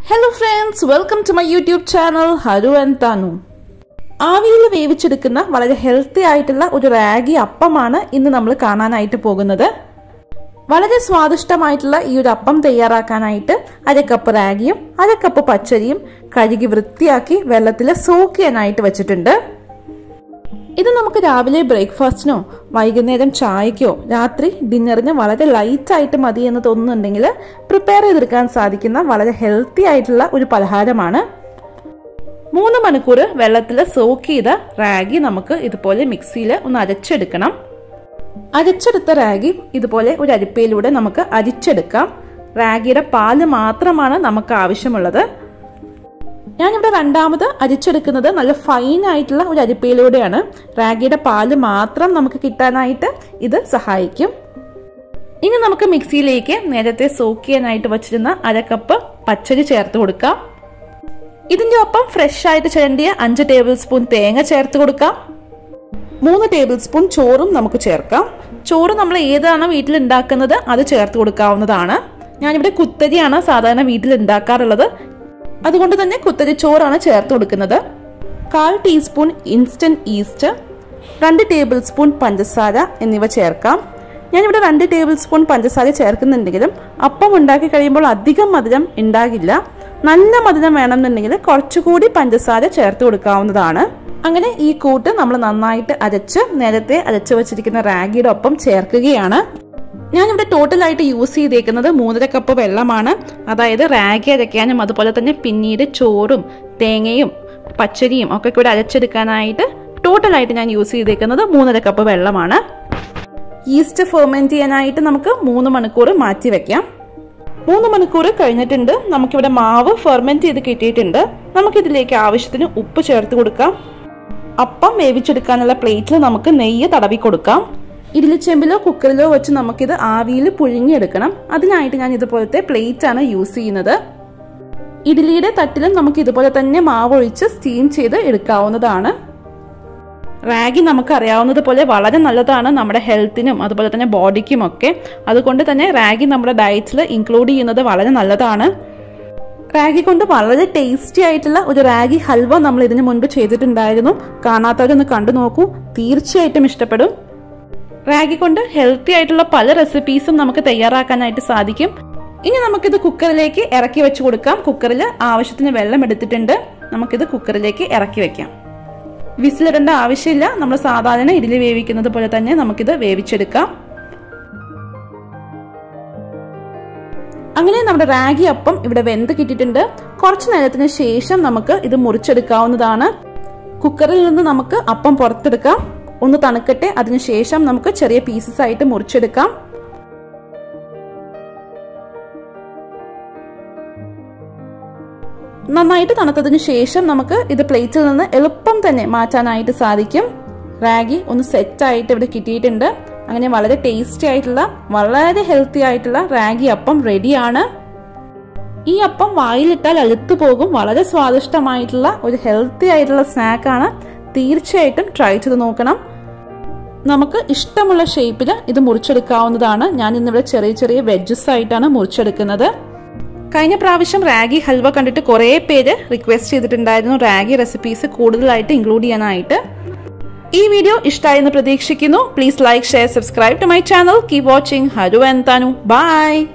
hello friends welcome to my YouTube channel Haru and Thanu ആവിയിൽ വേവിച്ചെടുക്കുന്ന വളരെ ഹെൽത്തി ആയിട്ടുള്ള ഒരു റാഗി അപ്പമാണ് ഇന്ന് നമ്മൾ കാണാനായിട്ട് പോകുന്നത് വളരെ സ്വാദിഷ്ടമായിട്ടുള്ള ഈ ഒരു അപ്പം തയ്യാറാക്കാനായിട്ട് അര കപ്പ് റാഗിയും അര കപ്പ് പച്ചരിയും കഴുകി വൃത്തിയാക്കി വെള്ളത്തിൽ സോക്ക് ചെയ്യാനായിട്ട് വെച്ചിട്ടുണ്ട് ഇത് നമുക്ക് രാവിലെ ബ്രേക്ക്ഫാസ്റ്റിനോ വൈകുന്നേരം ചായക്കോ രാത്രി ഡിന്നറിന് വളരെ ലൈറ്റ് ആയിട്ട് മതി എന്ന് തോന്നുന്നുണ്ടെങ്കിൽ പ്രിപ്പയർ ചെയ്തെടുക്കാൻ സാധിക്കുന്ന വളരെ ഹെൽത്തി ആയിട്ടുള്ള ഒരു പലഹാരമാണ് മൂന്ന് മണിക്കൂർ വെള്ളത്തിൽ സോക്ക് ചെയ്ത റാഗി നമുക്ക് ഇതുപോലെ മിക്സിയിൽ ഒന്ന് അരച്ചെടുക്കണം അരച്ചെടുത്ത റാഗി ഇതുപോലെ ഒരു അരിപ്പയിലൂടെ നമുക്ക് അരിച്ചെടുക്കാം റാഗിയുടെ പാല് മാത്രമാണ് നമുക്ക് ആവശ്യമുള്ളത് ഞാനിവിടെ രണ്ടാമത് അരിച്ചെടുക്കുന്നത് നല്ല ഫൈൻ ആയിട്ടുള്ള ഒരു അരിപ്പയിലൂടെയാണ് റാഗിയുടെ പാല് മാത്രം നമുക്ക് കിട്ടാനായിട്ട് ഇത് സഹായിക്കും ഇനി നമുക്ക് മിക്സിയിലേക്ക് നേരത്തെ സോക്ക് ചെയ്യാനായിട്ട് വച്ചിരുന്ന അര കപ്പ് പച്ചരി ചേർത്ത് കൊടുക്കാം ഇതിന്റെ ഒപ്പം ഫ്രഷ് ആയിട്ട് ചിരണ്ടിയ അഞ്ച് ടേബിൾ സ്പൂൺ തേങ്ങ ചേർത്ത് കൊടുക്കാം മൂന്ന് ടേബിൾ സ്പൂൺ ചോറും നമുക്ക് ചേർക്കാം ചോറ് നമ്മൾ ഏതാണ് വീട്ടിൽ ഉണ്ടാക്കുന്നത് അത് ചേർത്ത് കൊടുക്കാവുന്നതാണ് ഞാനിവിടെ കുത്തരിയാണ് സാധാരണ വീട്ടിൽ ഉണ്ടാക്കാറുള്ളത് അതുകൊണ്ട് തന്നെ കുത്തരി ചോറാണ് ചേർത്ത് കൊടുക്കുന്നത് കാൽ ടീസ്പൂൺ ഇൻസ്റ്റന്റ് ഈസ്റ്റ് രണ്ട് ടേബിൾ സ്പൂൺ പഞ്ചസാര എന്നിവ ചേർക്കാം ഞാനിവിടെ രണ്ട് ടേബിൾ സ്പൂൺ പഞ്ചസാര ചേർക്കുന്നുണ്ടെങ്കിലും അപ്പം ഉണ്ടാക്കി കഴിയുമ്പോൾ അധികം മധുരം ഉണ്ടാകില്ല നല്ല മധുരം വേണമെന്നുണ്ടെങ്കിൽ കുറച്ചുകൂടി പഞ്ചസാര ചേർത്ത് കൊടുക്കാവുന്നതാണ് അങ്ങനെ ഈ കൂട്ട് നമ്മൾ നന്നായിട്ട് അരച്ച് നേരത്തെ അരച്ചു വെച്ചിരിക്കുന്ന റാഗിയുടെ ഒപ്പം ചേർക്കുകയാണ് ഞാനിവിടെ ടോട്ടലായിട്ട് യൂസ് ചെയ്തേക്കുന്നത് മൂന്നര കപ്പ് വെള്ളമാണ് അതായത് റാഗി അരയ്ക്കാനും അതുപോലെ തന്നെ പിന്നീട് ചോറും തേങ്ങയും പച്ചരിയും ഒക്കെ കൂടെ അരച്ചെടുക്കാനായിട്ട് ടോട്ടലായിട്ട് ഞാൻ യൂസ് ചെയ്തേക്കുന്നത് മൂന്നര കപ്പ് വെള്ളമാണ് ഈസ്റ്റ് ഫെർമെന്റ് ചെയ്യാനായിട്ട് നമുക്ക് മൂന്ന് മണിക്കൂർ മാറ്റി വെക്കാം മൂന്ന് മണിക്കൂർ കഴിഞ്ഞിട്ടുണ്ട് നമുക്കിവിടെ മാവ് ഫെർമെന്റ് ചെയ്ത് കിട്ടിയിട്ടുണ്ട് നമുക്കിതിലേക്ക് ആവശ്യത്തിന് ഉപ്പ് ചേർത്ത് കൊടുക്കാം അപ്പം വേവിച്ചെടുക്കാനുള്ള പ്ലേറ്റിൽ നമുക്ക് നെയ്യ് തടവി കൊടുക്കാം ഇഡ്ലിച്ചെമ്പിലോ കുക്കറിലോ വെച്ച് നമുക്കിത് ആവിയിൽ പുഴുങ്ങിയെടുക്കണം അതിനായിട്ട് ഞാൻ ഇതുപോലത്തെ പ്ലേറ്റ് ആണ് യൂസ് ചെയ്യുന്നത് ഇഡ്ലിയുടെ തട്ടിലും നമുക്ക് ഇതുപോലെ തന്നെ മാവ് ഒഴിച്ച് സ്റ്റീം ചെയ്ത് എടുക്കാവുന്നതാണ് റാഗി നമുക്ക് അറിയാവുന്നത് പോലെ വളരെ നല്ലതാണ് നമ്മുടെ ഹെൽത്തിനും അതുപോലെ തന്നെ ബോഡിക്കും ഒക്കെ അതുകൊണ്ട് തന്നെ റാഗി നമ്മുടെ ഡയറ്റിൽ ഇൻക്ലൂഡ് ചെയ്യുന്നത് വളരെ നല്ലതാണ് റാഗി കൊണ്ട് വളരെ ടേസ്റ്റി ആയിട്ടുള്ള ഒരു റാഗി ഹൽവ നമ്മൾ ഇതിനു മുൻപ് ചെയ്തിട്ടുണ്ടായിരുന്നു കാണാത്തവരൊന്ന് കണ്ടു നോക്കൂ തീർച്ചയായിട്ടും ഇഷ്ടപ്പെടും റാഗി കൊണ്ട് ഹെൽത്തി ആയിട്ടുള്ള പല റെസിപ്പീസും നമുക്ക് തയ്യാറാക്കാനായിട്ട് സാധിക്കും ഇനി നമുക്കിത് കുക്കറിലേക്ക് ഇറക്കി വെച്ച് കൊടുക്കാം കുക്കറിൽ ആവശ്യത്തിന് വെള്ളം എടുത്തിട്ടുണ്ട് നമുക്കിത് കുക്കറിലേക്ക് ഇറക്കി വെക്കാം വിസിലിടേണ്ട ആവശ്യമില്ല നമ്മൾ സാധാരണ ഇഡ്ഡലി വേവിക്കുന്നത് പോലെ തന്നെ നമുക്കിത് വേവിച്ചെടുക്കാം അങ്ങനെ നമ്മുടെ റാഗി അപ്പം ഇവിടെ വെന്ത് കിട്ടിയിട്ടുണ്ട് കുറച്ചു നേരത്തിന് ശേഷം നമുക്ക് ഇത് മുറിച്ചെടുക്കാവുന്നതാണ് കുക്കറിൽ നിന്ന് നമുക്ക് അപ്പം പുറത്തെടുക്കാം ഒന്ന് തണുക്കട്ടെ അതിനുശേഷം നമുക്ക് ചെറിയ പീസസ് ആയിട്ട് മുറിച്ചെടുക്കാം നന്നായിട്ട് തണുത്തതിന് ശേഷം നമുക്ക് ഇത് പ്ലേറ്റിൽ നിന്ന് എളുപ്പം തന്നെ മാറ്റാനായിട്ട് സാധിക്കും റാഗി ഒന്ന് സെറ്റ് ആയിട്ട് ഇവിടെ കിട്ടിയിട്ടുണ്ട് അങ്ങനെ വളരെ ടേസ്റ്റി ആയിട്ടുള്ള വളരെ ഹെൽത്തി ആയിട്ടുള്ള റാഗി അപ്പം റെഡിയാണ് ഈ അപ്പം വായിലിട്ടാൽ അഴുത്തു പോകും വളരെ സ്വാദിഷ്ടമായിട്ടുള്ള ഒരു ഹെൽത്തി ആയിട്ടുള്ള സ്നാക്കാണ് തീർച്ചയായിട്ടും ട്രൈ ചെയ്ത് നോക്കണം നമുക്ക് ഇഷ്ടമുള്ള ഷേപ്പിൽ ഇത് മുറിച്ചെടുക്കാവുന്നതാണ് ഞാൻ ഇന്നിവിടെ ചെറിയ ചെറിയ വെജസ് ആയിട്ടാണ് മുറിച്ചെടുക്കുന്നത് കഴിഞ്ഞ പ്രാവശ്യം റാഗി ഹൽവ കണ്ടിട്ട് കുറേ പേര് റിക്വസ്റ്റ് ചെയ്തിട്ടുണ്ടായിരുന്നു റാഗി റെസിപ്പീസ് കൂടുതലായിട്ട് ഇൻക്ലൂഡ് ചെയ്യാനായിട്ട് ഈ വീഡിയോ ഇഷ്ടമായെന്ന് പ്രതീക്ഷിക്കുന്നു please like share subscribe to my channel keep watching Haru and Thanu by